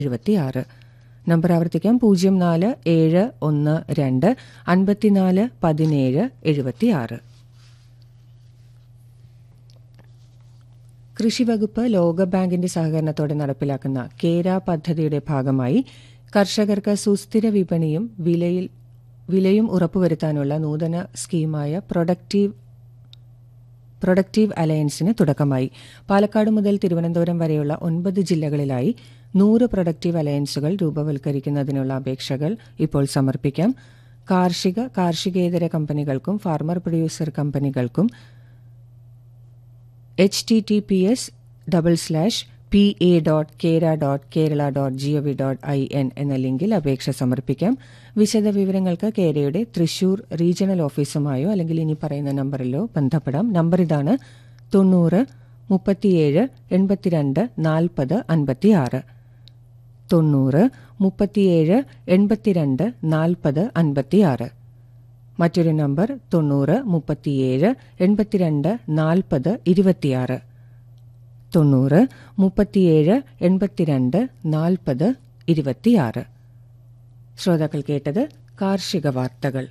എഴുപത്തിയാറ് നമ്പർ ആവർത്തിക്കാം പൂജ്യം നാല് ഏഴ് ഒന്ന് രണ്ട് അൻപത്തിനാല് പതിനേഴ് എഴുപത്തിയാറ് കൃഷിവകുപ്പ് ലോകബാങ്കിന്റെ സഹകരണത്തോടെ നടപ്പിലാക്കുന്ന കേര പദ്ധതിയുടെ ഭാഗമായി കർഷകർക്ക് സുസ്ഥിര വിപണിയും വിലയിൽ വിലയും ഉറപ്പുവരുത്താനുള്ള നൂതന സ്കീമായ പ്രൊഡക്റ്റീവ് പ്രൊഡക്റ്റീവ് അലയൻസിന് തുടക്കമായി പാലക്കാട് മുതൽ തിരുവനന്തപുരം വരെയുള്ള ഒൻപത് ജില്ലകളിലായി നൂറ് പ്രൊഡക്റ്റീവ് അലയൻസുകൾ രൂപവൽക്കരിക്കുന്നതിനുള്ള അപേക്ഷകൾ ഇപ്പോൾ സമർപ്പിക്കാം കാർഷിക കാർഷികേതര കമ്പനികൾക്കും ഫാർമർ പ്രൊഡ്യൂസർ കമ്പനികൾക്കും H T T P S double slash P A dot Kera dot Kerala dot G O V dot I N എന്ന ലിങ്കിൽ അപേക്ഷ സമർപ്പിക്കാം വിശദ വിവരങ്ങൾക്ക് കേരയുടെ തൃശൂർ റീജിയണൽ ഓഫീസുമായോ അല്ലെങ്കിൽ ഇനി പറയുന്ന നമ്പറിലോ ബന്ധപ്പെടാം നമ്പർ ഇതാണ് തൊണ്ണൂറ് മുപ്പത്തിയേഴ് എൺപത്തിരണ്ട് നാൽപ്പത് അൻപത്തിയാറ് തൊണ്ണൂറ് മുപ്പത്തിയേഴ് എൺപത്തിരണ്ട് നാൽപ്പത് അൻപത്തിയാറ് മറ്റൊരു നമ്പർ തൊണ്ണൂറ് മുപ്പത്തിയേഴ് എൺപത്തിരണ്ട് നാൽപ്പത് ഇരുപത്തിയാറ് തൊണ്ണൂറ് മുപ്പത്തിയേഴ് എൺപത്തിരണ്ട് നാൽപ്പത് ഇരുപത്തിയാറ് ശ്രോതാക്കൾ കേട്ടത് കാർഷിക വാർത്തകൾ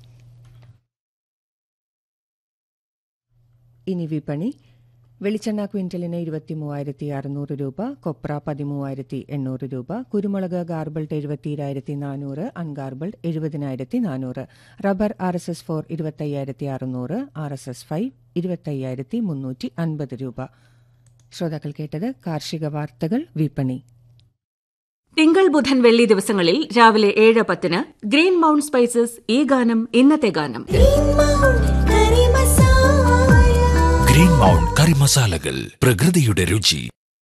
ഇനി വിപണി വെളിച്ചെണ്ണ ക്വിന്റലിന് ഇരുപത്തി മൂവായിരത്തി അറുന്നൂറ് രൂപ കൊപ്ര പതിമൂവായിരത്തി എണ്ണൂറ് രൂപ കുരുമുളക് ഗാർബിൾട്ട് എഴുപത്തിരായിരത്തി നാനൂറ് അൺഗാർബിൾട്ട് എഴുപതിനായിരത്തി നാനൂറ് rubber R S S four ഇരുപത്തയ്യായിരത്തി അറുന്നൂറ് ആർ എസ് എസ് ഫൈവ് ഇരുപത്തയ്യായിരത്തി മുന്നൂറ്റി അൻപത് രൂപ ശ്രോതാക്കൾ കേട്ടത് കാർഷിക വാർത്തകൾ വിപണി തിങ്കൾ ബുധൻ വെള്ളി ദിവസങ്ങളിൽ രാവിലെ ഏഴ് പത്തിന് ഗ്രീൻ മൗണ്ട് സ്പൈസസ് ഈ ഗാനം ഇന്നത്തെ ഗാനം ഗ്രീൻ മൗണ്ട് കറി മസാലകൾ പ്രകൃതിയുടെ രുചി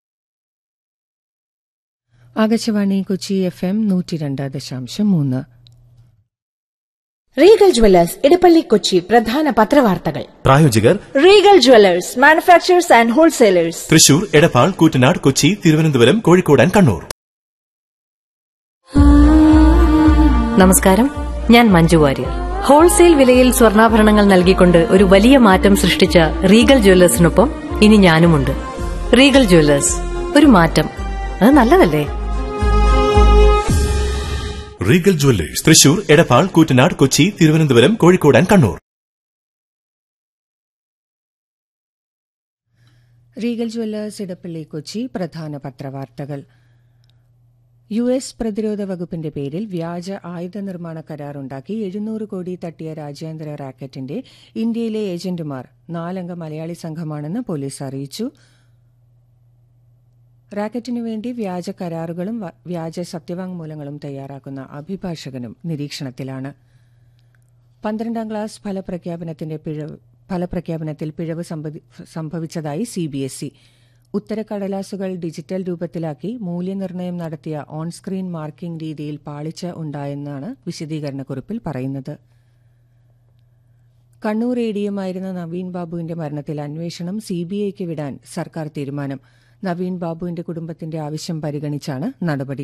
ആകാശവാണി കൊച്ചി എഫ് എം നൂറ്റി രണ്ട് ദശാംശം മൂന്ന് റീഗൽ ജ്വല്ലേഴ്സ് ഇടപ്പള്ളി കൊച്ചി പ്രധാന പത്രവാർത്തകൾ പ്രായോജകർ Regal Jewellers manufacturers and wholesalers Thrissur Edappal Koottanad Kochi Thiruvananthapuram Kozhikode and Kannur നമസ്കാരം ഞാൻ മഞ്ജു വാര്യർ ഹോൾസെയിൽ വിലയിൽ സ്വർണ്ണാഭരണങ്ങൾ നൽകിക്കൊണ്ട് ഒരു വലിയ മാറ്റം സൃഷ്ടിച്ച റീഗൽ ജ്വല്ലേഴ്സിനൊപ്പം ഇനി ഞാനുമുണ്ട് റീഗൽ ജ്വല്ലേഴ്സ് ഒരു മാറ്റം അത് നല്ലതല്ലേ Regal Jewellers Thrissur Edappal Koottanad Kochi Thiruvananthapuram Kozhikode and Kannur Regal Jewellers Edappally Kochi പ്രധാന പത്രവാർത്തകൾ യു എസ് പ്രതിരോധ വകുപ്പിന്റെ പേരിൽ വ്യാജ ആയുധ നിർമ്മാണ കരാറുണ്ടാക്കി എഴുന്നൂറ് കോടി തട്ടിയ രാജ്യാന്തര റാക്കറ്റിന്റെ ഇന്ത്യയിലെ ഏജന്റുമാർ നാലംഗ മലയാളി സംഘമാണെന്ന് പോലീസ് അറിയിച്ചു റാക്കറ്റിനു വേണ്ടി വ്യാജ കരാറുകളും വ- വ്യാജ സത്യവാങ്മൂലങ്ങളും തയ്യാറാക്കുന്ന അഭിഭാഷകനും നിരീക്ഷണത്തിലാണ് പന്ത്രണ്ടാം ക്ലാസ് ഫലപ്രഖ്യാപനത്തിന്റെ പിഴവ് ഫലപ്രഖ്യാപനത്തിൽ പിഴവ് സംഭവി- സംഭവിച്ചതായി സിബിഎസ്ഇ ഉത്തരക്കടലാസുകൾ ഡിജിറ്റൽ രൂപത്തിലാക്കി മൂല്യനിർണ്ണയം നടത്തിയ ഓൺ സ്ക്രീൻ മാർക്കിംഗ് രീതിയിൽ പാളിച്ച ഉണ്ടായെന്നാണ് വിശദീകരണക്കുറിപ്പിൽ പറയുന്നത് കണ്ണൂർ എ ഡി എമായിരുന്ന നവീൻ ബാബുവിന്റെ മരണത്തിൽ അന്വേഷണം സിബിഐക്ക് വിടാൻ സർക്കാർ തീരുമാനം നവീൻ ബാബുവിന്റെ കുടുംബത്തിന്റെ ആവശ്യം പരിഗണിച്ചാണ് നടപടി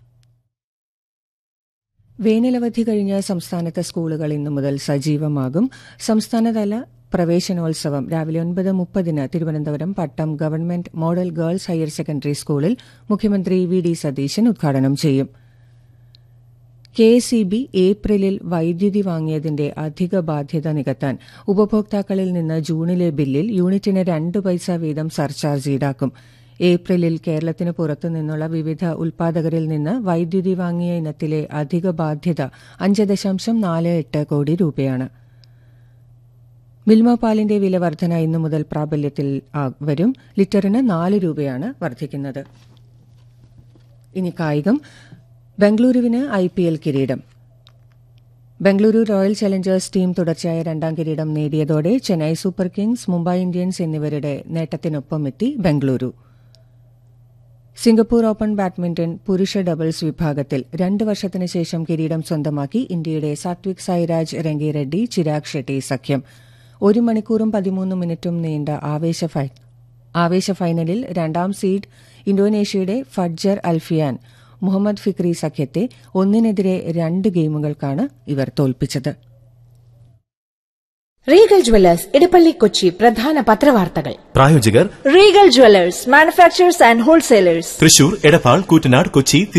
വേനലവധി കഴിഞ്ഞ സംസ്ഥാനത്തെ സ്കൂളുകൾ ഇന്നു മുതൽ സജീവമാകും സംസ്ഥാനതല പ്രവേശനോത്സവം രാവിലെ ഒൻപത് മുപ്പതിന് Thiruvananthapuram Pattom government model girls higher secondary സ്കൂളിൽ മുഖ്യമന്ത്രി വി ഡി സതീശൻ ഉദ്ഘാടനം ചെയ്യും കെ എസ് ഇ ബി ഏപ്രിലിൽ വൈദ്യുതി വാങ്ങിയതിന്റെ അധിക ബാധ്യത നികത്താൻ ഉപഭോക്താക്കളിൽ നിന്ന് ജൂണിലെ ബില്ലിൽ യൂണിറ്റിന് രണ്ട് പൈസ വീതം സർചാർജ് ഈടാക്കും ഏപ്രിലിൽ കേരളത്തിന് പുറത്തു നിന്നുള്ള വിവിധ ഉൽപാദകരിൽ നിന്ന് വൈദ്യുതി വാങ്ങിയ ഇനത്തിലെ അധിക ബാധ്യത അഞ്ച് ദശാംശം നാല് എട്ട് കോടി രൂപയാണ് മിൽമ പാലിന്റെ വില വർധന ഇന്നു മുതൽ പ്രാബല്യത്തിൽ ആ- വരും ലിറ്ററിന് നാല് രൂപയാണ് വർദ്ധിക്കുന്നത് ഇനി കായികം ബംഗളൂരുവിന് ഐ പി എൽ കിരീടം ബംഗളൂരു റോയൽ ചലഞ്ചേഴ്സ് ടീം തുടർച്ചയായ രണ്ടാം കിരീടം നേടിയതോടെ Chennai Super Kings Mumbai Indians എന്നിവരുടെ നേട്ടത്തിനൊപ്പമെത്തി ബംഗളൂരു സിംഗപ്പൂർ ഓപ്പൺ ബാഡ്മിന്റൺ പുരുഷ ഡബിൾസ് വിഭാഗത്തിൽ രണ്ട് വർഷത്തിന് ശേഷം കിരീടം സ്വന്തമാക്കി ഇന്ത്യയുടെ സാത്വിക് സായിരാജ് രംഗിറെഡ്ഡി ചിരാഗ് ഷെട്ടി സഖ്യം ഒരു മണിക്കൂറും പതിമൂന്ന് മിനിറ്റും നീണ്ട ആവേശ ഫൈ ആവേശ ഫൈനലിൽ രണ്ടാം സീഡ് ഇന്തോനേഷ്യയുടെ ഫഡ്ജർ അൽഫിയാൻ മുഹമ്മദ് ഫിക്രി സഖ്യത്തെ ഒന്നിനെതിരെ രണ്ട് ഗെയിമുകൾക്കാണ് ഇവർ തോൽപ്പിച്ചത് റീഗൽ ജ്വല്ലേഴ്സ് ഇടപ്പള്ളി കൊച്ചി പ്രധാന പത്രവാർത്തകൾ പ്രായോജകർ Regal Jewellers manufacturers and wholesalers Thrissur Edappal Koottanad Kochi